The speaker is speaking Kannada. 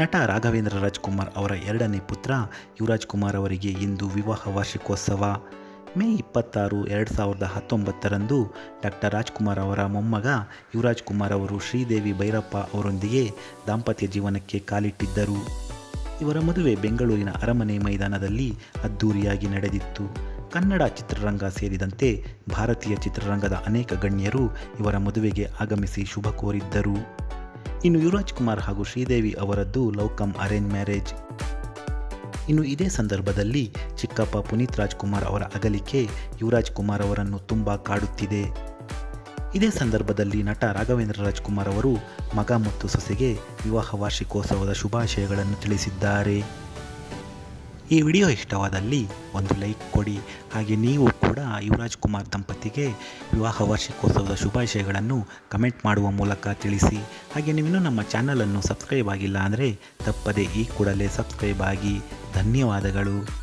ನಟ ರಾಘವೇಂದ್ರ ರಾಜ್ಕುಮಾರ್ ಅವರ ಎರಡನೇ ಪುತ್ರ ಯುವರಾಜ್ ಕುಮಾರ್ ಅವರಿಗೆ ಇಂದು ವಿವಾಹ ವಾರ್ಷಿಕೋತ್ಸವ ಮೇ ಇಪ್ಪತ್ತಾರು ಎರಡು ಸಾವಿರದ ಹತ್ತೊಂಬತ್ತರಂದು ಡಾಕ್ಟರ್ ರಾಜ್ಕುಮಾರ್ ಅವರ ಮೊಮ್ಮಗ ಯುವರಾಜ್ ಕುಮಾರ್ ಅವರು ಶ್ರೀದೇವಿ ಭೈರಪ್ಪ ಅವರೊಂದಿಗೆ ದಾಂಪತ್ಯ ಜೀವನಕ್ಕೆ ಕಾಲಿಟ್ಟಿದ್ದರು ಇವರ ಮದುವೆ ಬೆಂಗಳೂರಿನ ಅರಮನೆ ಮೈದಾನದಲ್ಲಿ ಅದ್ಧೂರಿಯಾಗಿ ನಡೆದಿತ್ತು ಕನ್ನಡ ಚಿತ್ರರಂಗ ಸೇರಿದಂತೆ ಭಾರತೀಯ ಚಿತ್ರರಂಗದ ಅನೇಕ ಗಣ್ಯರು ಇವರ ಮದುವೆಗೆ ಆಗಮಿಸಿ ಶುಭ ಕೋರಿದ್ದರು ಇನ್ನು ಯುವರಾಜ್ ಕುಮಾರ್ ಹಾಗೂ ಶ್ರೀದೇವಿ ಅವರದ್ದು ಲವ್ ಕಮ್ ಅರೇಂಜ್ ಮ್ಯಾರೇಜ್ ಇನ್ನು ಇದೇ ಸಂದರ್ಭದಲ್ಲಿ ಚಿಕ್ಕಪ್ಪ ಪುನೀತ್ ರಾಜ್ಕುಮಾರ್ ಅವರ ಅಗಲಿಕೆ ಯುವರಾಜ್ ಕುಮಾರ್ ಅವರನ್ನು ತುಂಬ ಕಾಡುತ್ತಿದೆ ಇದೇ ಸಂದರ್ಭದಲ್ಲಿ ನಟ ರಾಘವೇಂದ್ರ ರಾಜ್ಕುಮಾರ್ ಅವರು ಮಗ ಮತ್ತು ಸೊಸೆಗೆ ವಿವಾಹ ವಾರ್ಷಿಕೋತ್ಸವದ ಶುಭಾಶಯಗಳನ್ನು ತಿಳಿಸಿದ್ದಾರೆ ಈ ವಿಡಿಯೋ ಇಷ್ಟವಾದಲ್ಲಿ ಒಂದು ಲೈಕ್ ಕೊಡಿ ಹಾಗೆ ನೀವು ಕೂಡ ಯುವರಾಜ್ ಕುಮಾರ್ ದಂಪತಿಗೆ ವಿವಾಹ ವಾರ್ಷಿಕೋತ್ಸವದ ಶುಭಾಶಯಗಳನ್ನು ಕಮೆಂಟ್ ಮಾಡುವ ಮೂಲಕ ತಿಳಿಸಿ ಹಾಗೆ ನೀವಿನ್ನೂ ನಮ್ಮ ಚಾನಲನ್ನು ಸಬ್ಸ್ಕ್ರೈಬ್ ಆಗಿಲ್ಲ ಅಂದರೆ ತಪ್ಪದೆ ಈ ಕೂಡಲೇ ಸಬ್ಸ್ಕ್ರೈಬ್ ಆಗಿ ಧನ್ಯವಾದಗಳು